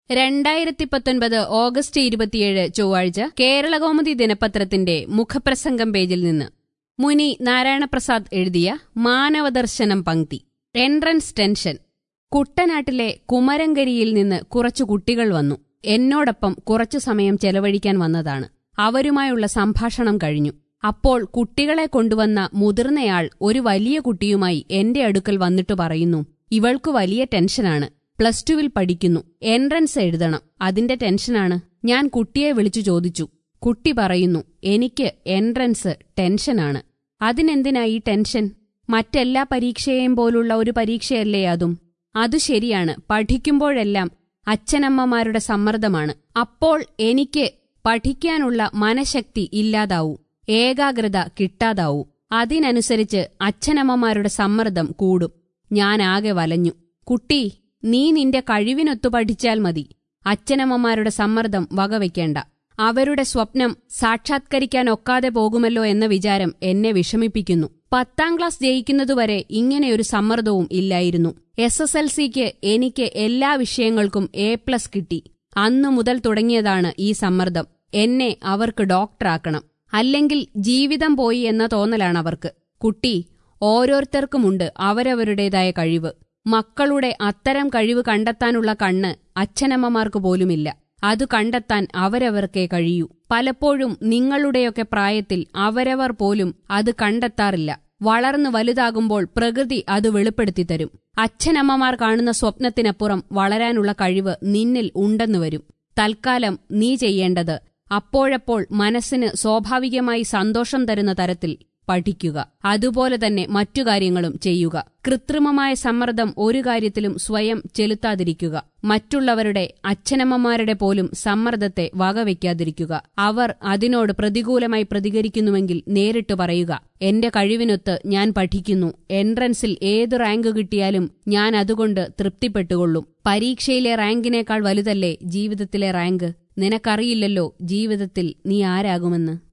രണ്ടായിരത്തി പത്തൊൻപത് ഓഗസ്റ്റ് ഇരുപത്തിയേഴ് ചൊവ്വാഴ്ച കേരളകൗമുദി ദിനപത്രത്തിന്റെ മുഖപ്രസംഗം പേജിൽ നിന്ന് മുനി നാരായണപ്രസാദ് എഴുതിയ മാനവദർശനം പങ്ക്തി എൻട്രൻസ് ടെൻഷൻ കുട്ടനാട്ടിലെ കുമരങ്കരിയിൽ നിന്ന് കുറച്ചു കുട്ടികൾ വന്നു എന്നോടൊപ്പം കുറച്ചു സമയം ചെലവഴിക്കാൻ വന്നതാണ് അവരുമായുള്ള സംഭാഷണം കഴിഞ്ഞു അപ്പോൾ കുട്ടികളെ കൊണ്ടുവന്ന മുതിർന്നയാൾ ഒരു വലിയ കുട്ടിയുമായി എന്റെ അടുക്കൽ വന്നിട്ട് പറയുന്നു ഇവൾക്കു വലിയ ടെൻഷനാണ് പ്ലസ് ടുവിൽ പഠിക്കുന്നു എൻട്രൻസ് എഴുതണം അതിന്റെ ടെൻഷനാണ് ഞാൻ കുട്ടിയെ വിളിച്ചു ചോദിച്ചു കുട്ടി പറയുന്നു എനിക്ക് എൻട്രൻസ് ടെൻഷനാണ് അതിനെന്തിനാ ഈ ടെൻഷൻ മറ്റെല്ലാ പരീക്ഷയെയും പോലുള്ള ഒരു പരീക്ഷയല്ലേ അതും അതു ശരിയാണ് പഠിക്കുമ്പോഴെല്ലാം അച്ഛനമ്മമാരുടെ സമ്മർദ്ദമാണ് അപ്പോൾ എനിക്ക് പഠിക്കാനുള്ള മനഃശക്തി ഇല്ലാതാവൂ ഏകാഗ്രത കിട്ടാതാവൂ അതിനനുസരിച്ച് അച്ഛനമ്മമാരുടെ സമ്മർദ്ദം കൂടും ഞാനാകെ വലഞ്ഞു കുട്ടി നീ നിന്റെ കഴിവിനൊത്തു പഠിച്ചാൽ മതി അച്ഛനമ്മമാരുടെ സമ്മർദ്ദം വകവയ്ക്കേണ്ട അവരുടെ സ്വപ്നം സാക്ഷാത്കരിക്കാനൊക്കാതെ പോകുമല്ലോ എന്ന വിചാരം എന്നെ വിഷമിപ്പിക്കുന്നു പത്താം ക്ലാസ് ജയിക്കുന്നതുവരെ ഇങ്ങനെയൊരു സമ്മർദ്ദവും ഇല്ലായിരുന്നു എസ് എസ് എൽ സിക്ക് എനിക്ക് എല്ലാ വിഷയങ്ങൾക്കും എ പ്ലസ് കിട്ടി അന്നു മുതൽ തുടങ്ങിയതാണ് ഈ സമ്മർദ്ദം എന്നെ അവർക്ക് ഡോക്ടറാക്കണം അല്ലെങ്കിൽ ജീവിതം പോയി എന്ന തോന്നലാണ് അവർക്ക് കുട്ടി ഓരോരുത്തർക്കുമുണ്ട് അവരവരുടേതായ കഴിവ് മക്കളുടെ അത്തരം കഴിവ് കണ്ടെത്താനുള്ള കണ്ണ് അച്ഛനമ്മമാർക്ക് പോലുമില്ല അത് കണ്ടെത്താൻ അവരവർക്കേ കഴിയൂ പലപ്പോഴും നിങ്ങളുടെയൊക്കെ പ്രായത്തിൽ അവരവർ പോലും അത് കണ്ടെത്താറില്ല വളർന്നു വലുതാകുമ്പോൾ പ്രകൃതി അത് വെളിപ്പെടുത്തി തരും അച്ഛനമ്മമാർ കാണുന്ന സ്വപ്നത്തിനപ്പുറം വളരാനുള്ള കഴിവ് നിന്നിൽ ഉണ്ടെന്നു വരും തൽക്കാലം നീ ചെയ്യേണ്ടത് അപ്പോഴപ്പോൾ മനസ്സിന് സ്വാഭാവികമായി സന്തോഷം തരുന്ന തരത്തിൽ പഠിക്കുക അതുപോലെ തന്നെ മറ്റു കാര്യങ്ങളും ചെയ്യുക കൃത്രിമമായ സമ്മർദ്ദം ഒരു കാര്യത്തിലും സ്വയം ചെലുത്താതിരിക്കുക മറ്റുള്ളവരുടെ അച്ഛനമ്മമാരുടെ പോലും സമ്മർദ്ദത്തെ വകവയ്ക്കാതിരിക്കുക അവർ അതിനോട് പ്രതികൂലമായി പ്രതികരിക്കുന്നുവെങ്കിൽ നേരിട്ട് പറയുക എന്റെ കഴിവിനൊത്ത് ഞാൻ പഠിക്കുന്നു എൻട്രൻസിൽ ഏത് റാങ്ക് കിട്ടിയാലും ഞാൻ അതുകൊണ്ട് തൃപ്തിപ്പെട്ടുകൊള്ളും പരീക്ഷയിലെ റാങ്കിനേക്കാൾ വലുതല്ലേ ജീവിതത്തിലെ റാങ്ക് നിനക്കറിയില്ലല്ലോ ജീവിതത്തിൽ നീ ആരാകുമെന്ന്